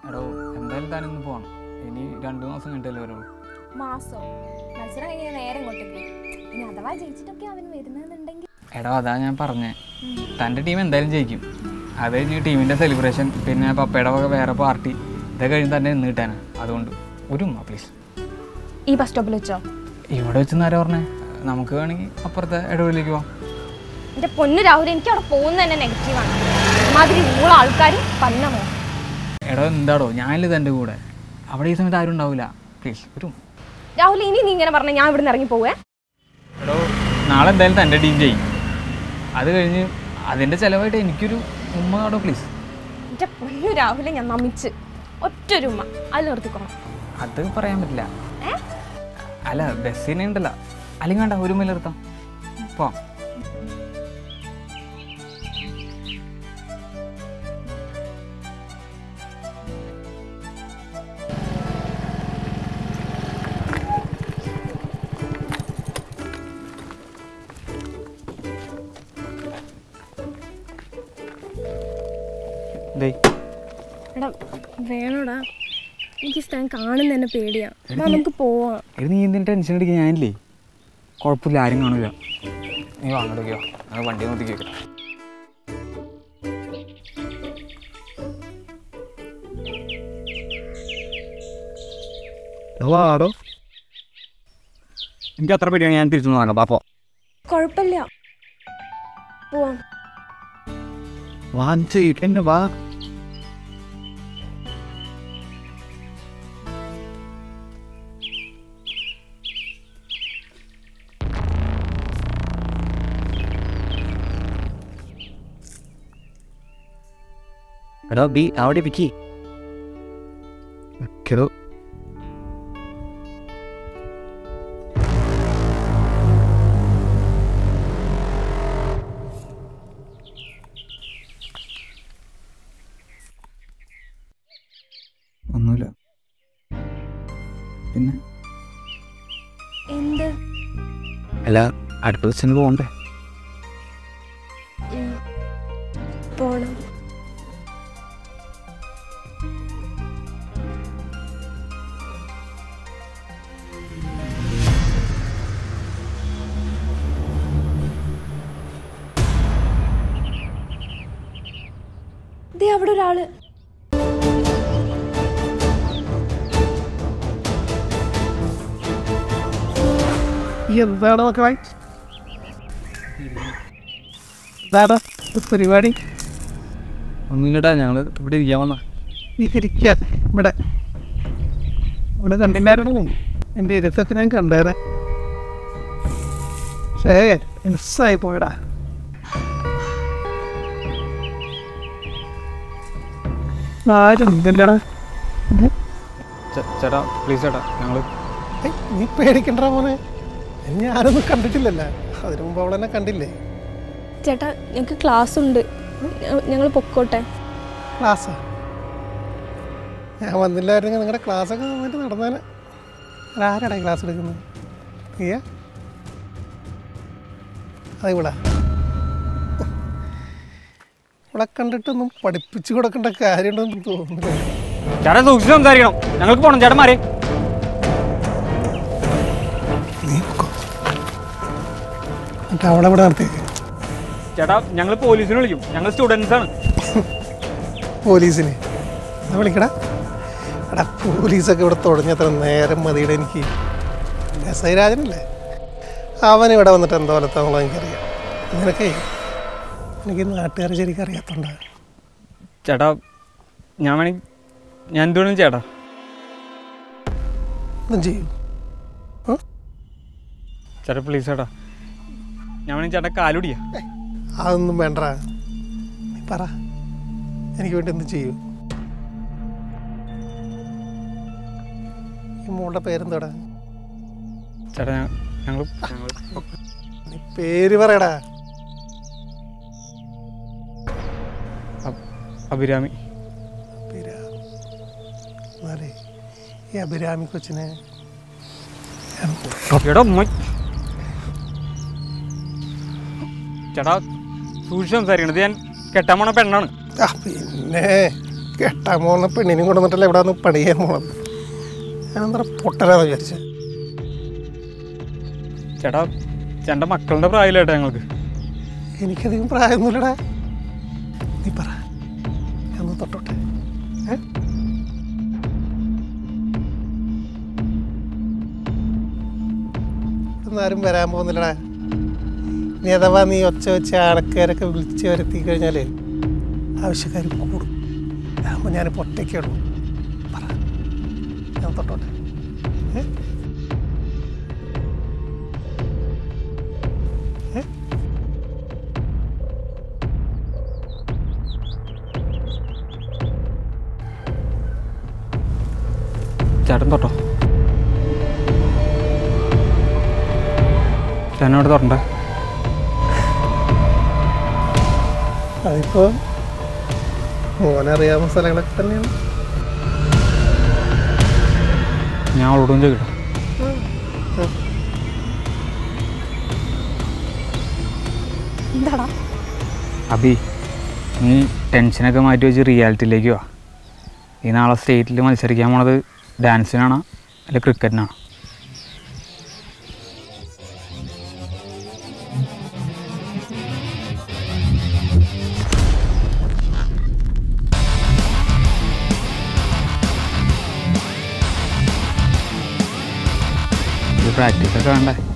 എടോ എന്തായാലും താനിന്ന് പോകണം ഇനി രണ്ടു മാസം കഴിഞ്ഞിട്ടല്ലേ വരുള്ളൂ മാസോ മത്സരം കഴിഞ്ഞാൽ നേരെ ഇങ്ങോട്ടേക്ക് ഇനി അഥവാ ജയിച്ചിട്ടൊക്കെ അവൻ വരുന്നതെന്നുണ്ടെങ്കിൽ എടോ അതാ ഞാൻ പറഞ്ഞേ തൻ്റെ ടീം എന്തായാലും ജയിക്കും അത് കഴിഞ്ഞ് ടീമിൻ്റെ സെലിബ്രേഷൻ പിന്നെ പപ്പയുടെ വക വേറെ പാർട്ടി ഇതൊക്കെ കഴിഞ്ഞ് തന്നെ നിന്ന് കിട്ടാനാ അതുകൊണ്ട് ഒരു ഉമ്മ പ്ലീസ് ഈ ബസ് സ്റ്റോപ്പിൽ വെച്ചോ ഇവിടെ വെച്ച് നേരെ പറഞ്ഞേ നമുക്ക് വേണമെങ്കിൽ അപ്പുറത്തെ ഇടവിലേക്ക് പോവാം എൻ്റെ പൊന്നു രാഹുൽ എനിക്ക് അവിടെ പോകുന്നത് തന്നെ നെഗറ്റീവാണ് ഒരുമാതിരി ഊള ആൾക്കാർ പന്നമോ എടോ എന്താടോ ഞാനില്ല തൻ്റെ കൂടെ അവിടെ ഈ സമയത്ത് ആരും ഉണ്ടാവില്ല പ്ലീസ് ഒരു ഉമ്മ. രാഹുൽ ഇനി നീ ഇങ്ങനെ പറഞ്ഞാൽ ഞാൻ ഇവിടെ നിന്ന് ഇറങ്ങി പോവേ എടോ നാളെ എന്തായാലും തൻ്റെ ടീം ചെയ്യും അത് കഴിഞ്ഞ് അതിൻ്റെ ചിലവായിട്ട് എനിക്കൊരു ഉമ്മ കാടോ പ്ലീസ് എൻ്റെ പൊന്നു രാഹുലെ ഞാൻ നമിച്ച് ഒറ്റൊരു ഉമ്മ അതിൽ നിർത്തിക്കോണം അത് പറയാൻ പറ്റില്ല ഏ അല്ല ബസ്സിനെ ഉണ്ടല്ലോ അല്ലെങ്കിൽ വേണ്ട ഒരു ഉമ്മയിൽ നിർത്താം പോവാം ദേ എടാ വേണോടാ എനിക്ക് സ്ഥലം കാണുന്ന തന്നെ പേടിയാ വാ, നമുക്ക് പോവാം എടി നീ എന്തിനും ടെൻഷൻ അടിക്കുക ഞാനില്ലേ കുഴപ്പമില്ല ആരും കാണില്ല നീ വാങ്ങടോ ഞങ്ങൾ വണ്ടി നോക്കി കേൾക്കാം ആടോ എനിക്ക് അത്ര പേടിയാണ് ഞാൻ തിരിച്ചു വാങ്ങാം പാപ്പോ കുഴപ്പമില്ല പോവാം വാൻ ചെയ്യട്ടെ വാ എടോ ബി അവിടെ പിക്കി വെക്കലോ ഒന്നുമില്ല പിന്നെ എന്ത് അല്ല അടുത്ത ദിവസം പോകണ്ടേ ഉം. പോണം ദേ അവിടെ ഒരാള് എന്താണ് മക്കളെ എന്താടാ ഇത് പരിപാടി ഒന്നുമില്ലട്ടാ ഞങ്ങൾ ഇവിടെ ഇരിക്കാൻ വന്ന നീ ഇരിക്കാൻ ഇവിടെ ഇവിടെ കണ്ടില്ലായിരുന്നു എൻ്റെ രസത്തിന് ഞാൻ കണ്ടേരെ പക്ഷേ മിസ്സായി പോയടാ ആരും ഇല്ലല്ലടാ ചേട്ടാ പ്ലീസ് ചേട്ടാ ഞങ്ങൾ ഏയ്, നീ പേടിക്കണ്ട മോനെ എന്നെ ആരൊന്നും കണ്ടിട്ടില്ലല്ലോ അതിനു മുമ്പ് അവളെന്നെ കണ്ടില്ലേ ചേട്ടാ ഞങ്ങൾക്ക് ക്ലാസ് ഉണ്ട് ഞങ്ങൾ പൊക്കോട്ടെ ക്ലാസ്സാ ഞാൻ വന്നില്ലായിരുന്നെങ്കിൽ നിങ്ങളുടെ ക്ലാസ്സൊക്കെ നന്നായിട്ട് നടന്നേനെ ആരാടാ ക്ലാസ് എടുക്കുന്നത് നീയാ അത് ഇവിടെ ഇവിടെ കണ്ടിട്ടൊന്നും പഠിപ്പിച്ചു കൊടുക്കേണ്ട കാര്യമുണ്ടെന്ന് തോന്നുന്നില്ല ചേട്ടാ സൂക്ഷിച്ച് സംസാരിക്കണം ഞങ്ങൾക്ക് പോകണം ചേട്ടൻ മാറി നീ പൊക്കോ എന്നിട്ട് അവിടെ ഇവിടെ നിർത്തിയേക്ക് ചേട്ടാ ഞങ്ങൾ പോലീസിനെ വിളിക്കും ഞങ്ങൾ സ്റ്റുഡൻസ് ആണ് പോലീസിനെ എന്നാ വിളിക്കടാ എടാ പോലീസൊക്കെ ഇവിടെ തുടങ്ങിയത്ര നേരം മതിയുടെ എനിക്ക് എസ് ഐ രാജനല്ലേ അവൻ ഇവിടെ വന്നിട്ട് എന്തോ പോലത്താണല്ലോ എനിക്കറിയാം നിനക്കേ എനിക്ക് നാട്ടുകാരെ ശരിക്കും അറിയാത്തോണ്ടാ ചേട്ടാ ഞാൻ വേണമെങ്കിൽ ഞാൻ എന്തുവേണം ചേട്ടാ ഒന്നും ചെയ്യൂ ചേട്ടാ പ്ലീസ് ചേട്ടാ ഞാൻ വേണമെങ്കിൽ ചേട്ടാ കാലുടിയാ അതൊന്നും വേണ്ട നീ പറ എനിക്ക് വേണ്ടി എന്ത് ചെയ്യൂ ഈ മോളുടെ പേരെന്തോടാ ചേട്ടാ ഞങ്ങൾ നീ പേര് പറയടാ അഭിരാമി അഭിരാമി എന്നാലേ ഈ അഭിരാമി കൊച്ചിനെ എടാ ഉമ്മ ചേട്ടാ സൂക്ഷിച്ച് സംസാരിക്കണത് ഞാൻ കെട്ടാൻ പോണ പെണ്ണാണ് ആ പിന്നെ കെട്ടാൻ പോകുന്ന പെണ്ണിനും കൊണ്ടുവന്നിട്ടല്ല ഇവിടെ വന്ന് പണി ചെയ്യാൻ പോകണം ഞാനെന്താ പൊട്ടരാന്ന് വിചാരിച്ചു ചേട്ടാ ചേട്ടൻ്റെ മക്കളുടെ പ്രായമില്ല ചേട്ടാ ഞങ്ങൾക്ക് എനിക്കധികം പ്രായമൊന്നുമില്ലടാ നീ പറ ഞാൻ ഒന്ന് തൊട്ടോട്ടെ ഏ? ഇവിടുന്ന് ആരും വരാൻ പോകുന്നില്ലടാ നീ അഥവാ നീ ഒച്ച വെച്ച് ആൾക്കാരൊക്കെ വിളിച്ച് വരുത്തി കഴിഞ്ഞാൽ ആവശ്യക്കാർ കൂടും അതാകുമ്പോൾ ഞാൻ ഒറ്റയ്ക്കുള്ളൂ പറ ഞാൻ തൊട്ടോട്ടെ ഏ? ഏ? ചേട്ടൻ തൊട്ടോ ചേട്ടനോട് തൊടണ്ടേ അതിപ്പോൾ മോനറിയാവുന്ന സ്ഥലങ്ങളൊക്കെ തന്നെയാണ് ഞാൻ അവളോടും ചോദിക്കട്ടെ എന്താടാ അബി നീ ടെൻഷനൊക്കെ മാറ്റി വെച്ച് റിയാലിറ്റിയിലേക്ക് വാ ഈ നാളെ സ്റ്റേറ്റിൽ മത്സരിക്കാൻ പോണത് ഡാൻസിനാണോ അല്ല ക്രിക്കറ്റിനാണോ പ്രാക്ടീസൊക്കെ വേണ്ടേ